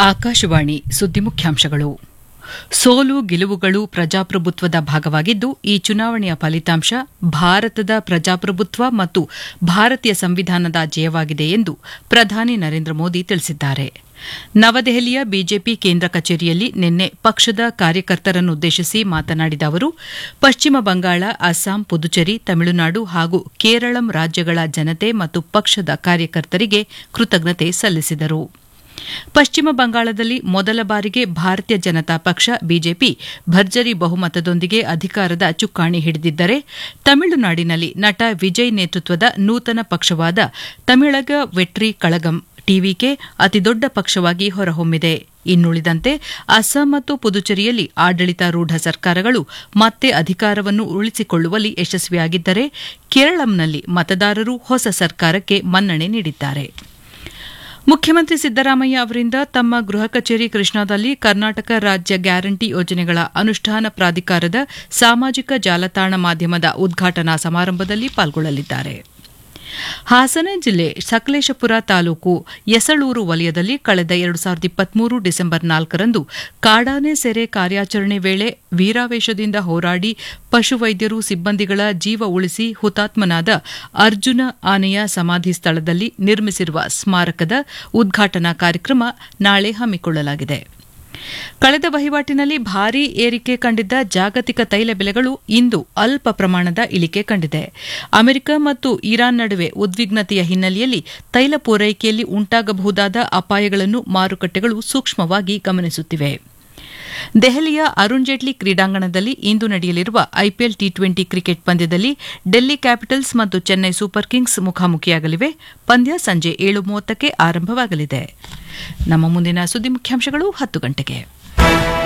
ಆಕಾಶವಾಣಿ ಸುದ್ದಿ ಮುಖ್ಯಾಂಶಗಳು ಸೋಲು ಗೆಲುವುಗಳು ಪ್ರಜಾಪ್ರಭುತ್ವದ ಭಾಗವಾಗಿದ್ದು ಈ ಚುನಾವಣೆಯ ಫಲಿತಾಂಶ ಭಾರತದ ಪ್ರಜಾಪ್ರಭುತ್ವ ಮತ್ತು ಭಾರತೀಯ ಸಂವಿಧಾನದ ಜಯವಾಗಿದೆ ಎಂದು ಪ್ರಧಾನಿ ನರೇಂದ್ರ ಮೋದಿ ತಿಳಿಸಿದ್ದಾರೆ ನವದೆಹಲಿಯ ಬಿಜೆಪಿ ಕೇಂದ್ರ ಕಚೇರಿಯಲ್ಲಿ ನಿನ್ನೆ ಪಕ್ಷದ ಕಾರ್ಯಕರ್ತರನ್ನುದ್ದೇಶಿಸಿ ಮಾತನಾಡಿದ ಅವರು ಪಶ್ಚಿಮ ಬಂಗಾಳ ಅಸ್ಸಾಂ ಪುದುಚೇರಿ ತಮಿಳುನಾಡು ಹಾಗೂ ಕೇರಳಂ ರಾಜ್ಯಗಳ ಜನತೆ ಮತ್ತು ಪಕ್ಷದ ಕಾರ್ಯಕರ್ತರಿಗೆ ಕೃತಜ್ಞತೆ ಸಲ್ಲಿಸಿದರು ಪಶ್ಚಿಮ ಬಂಗಾಳದಲ್ಲಿ ಮೊದಲ ಬಾರಿಗೆ ಭಾರತೀಯ ಜನತಾ ಪಕ್ಷ ಬಿಜೆಪಿ ಭರ್ಜರಿ ಬಹುಮತದೊಂದಿಗೆ ಅಧಿಕಾರದ ಚುಕ್ಕಾಣಿ ಹಿಡಿದಿದ್ದರೆ ತಮಿಳುನಾಡಿನಲ್ಲಿ ನಟ ವಿಜಯ್ ನೇತೃತ್ವದ ನೂತನ ಪಕ್ಷವಾದ ತಮಿಳಗ ವೆಟ್ರಿ ಕಳಗಂ ಟಿವಿಕೆ ಅತಿದೊಡ್ಡ ಪಕ್ಷವಾಗಿ ಹೊರಹೊಮ್ಮಿದೆ ಇನ್ನುಳಿದಂತೆ ಅಸ್ಸಾಂ ಮತ್ತು ಪುದುಚೇರಿಯಲ್ಲಿ ಆಡಳಿತಾರೂಢ ಸರ್ಕಾರಗಳು ಮತ್ತೆ ಅಧಿಕಾರವನ್ನು ಉಳಿಸಿಕೊಳ್ಳುವಲ್ಲಿ ಯಶಸ್ವಿಯಾಗಿದ್ದರೆ ಕೇರಳಂನಲ್ಲಿ ಮತದಾರರು ಹೊಸ ಸರ್ಕಾರಕ್ಕೆ ಮನ್ನಣೆ ನೀಡಿದ್ದಾರೆ ಮುಖ್ಯಮಂತ್ರಿ ಸಿದ್ದರಾಮಯ್ಯ ಅವರಿಂದ ತಮ್ಮ ಗೃಹ ಕಚೇರಿ ಕೃಷ್ಣಾದಲ್ಲಿ ಕರ್ನಾಟಕ ರಾಜ್ಯ ಗ್ಯಾರಂಟಿ ಯೋಜನೆಗಳ ಅನುಷ್ಠಾನ ಪ್ರಾಧಿಕಾರದ ಸಾಮಾಜಿಕ ಜಾಲತಾಣ ಮಾಧ್ಯಮದ ಉದ್ಘಾಟನಾ ಸಮಾರಂಭದಲ್ಲಿ ಪಾಲ್ಗೊಳ್ಳಲಿದ್ದಾರೆ ಹಾಸನ ಜಿಲ್ಲೆ ಸಕಲೇಶಪುರ ತಾಲೂಕು ಯಸಳೂರು ವಲಯದಲ್ಲಿ ಕಳೆದ ಎರಡು ಸಾವಿರದ ಇಪ್ಪತ್ಮೂರು ಡಿಸೆಂಬರ್ ನಾಲ್ಕರಂದು ಕಾಡಾನೆ ಸೆರೆ ಕಾರ್ಯಾಚರಣೆ ವೇಳೆ ವೀರಾವೇಶದಿಂದ ಹೋರಾಡಿ ಪಶುವೈದ್ಯರು ಸಿಬ್ಬಂದಿಗಳ ಜೀವ ಉಳಿಸಿ ಹುತಾತ್ಮನಾದ ಅರ್ಜುನ ಆನೆಯ ಸಮಾಧಿ ಸ್ಥಳದಲ್ಲಿ ನಿರ್ಮಿಸಿರುವ ಸ್ಮಾರಕದ ಉದ್ಘಾಟನಾ ಕಾರ್ಯಕ್ರಮ ನಾಳೆ ಹಮ್ಮಿಕೊಳ್ಳಲಾಗಿದೆ ಕಳೆದ ವಹಿವಾಟಿನಲ್ಲಿ ಭಾರೀ ಏರಿಕೆ ಕಂಡಿದ್ದ ಜಾಗತಿಕ ತೈಲ ಬೆಲೆಗಳು ಇಂದು ಅಲ್ಪ ಪ್ರಮಾಣದ ಇಳಿಕೆ ಕಂಡಿದೆ ಅಮೆರಿಕ ಮತ್ತು ಇರಾನ್ ನಡುವೆ ಉದ್ವಿಗ್ನತೆಯ ಹಿನ್ನೆಲೆಯಲ್ಲಿ ತೈಲ ಪೂರೈಕೆಯಲ್ಲಿ ಉಂಟಾಗಬಹುದಾದ ಅಪಾಯಗಳನ್ನು ಮಾರುಕಟ್ಟೆಗಳು ಸೂಕ್ಷ್ಮವಾಗಿ ಗಮನಿಸುತ್ತಿವೆ ದೆಹಲಿಯ ಅರುಣ್ ಜೇಟ್ಲಿ ಕ್ರೀಡಾಂಗಣದಲ್ಲಿ ಇಂದು ನಡೆಯಲಿರುವ ಐಪಿಎಲ್ ಟಿ ಟ್ವೆಂಟಿ ಕ್ರಿಕೆಟ್ ಪಂದ್ಯದಲ್ಲಿ ಡೆಲ್ಲಿ ಕ್ಯಾಪಿಟಲ್ಸ್ ಮತ್ತು ಚೆನ್ನೈ ಸೂಪರ್ ಕಿಂಗ್ಸ್ ಮುಖಾಮುಖಿಯಾಗಲಿವೆ ಪಂದ್ಯ ಸಂಜೆ ಏಳು ಮೂವತ್ತಕ್ಕೆ ಆರಂಭವಾಗಲಿದೆ ನಮ್ಮ ಮುಂದಿನ ಸುದ್ದಿ ಮುಖ್ಯಾಂಶಗಳು ಹತ್ತು ಗಂಟೆಗೆ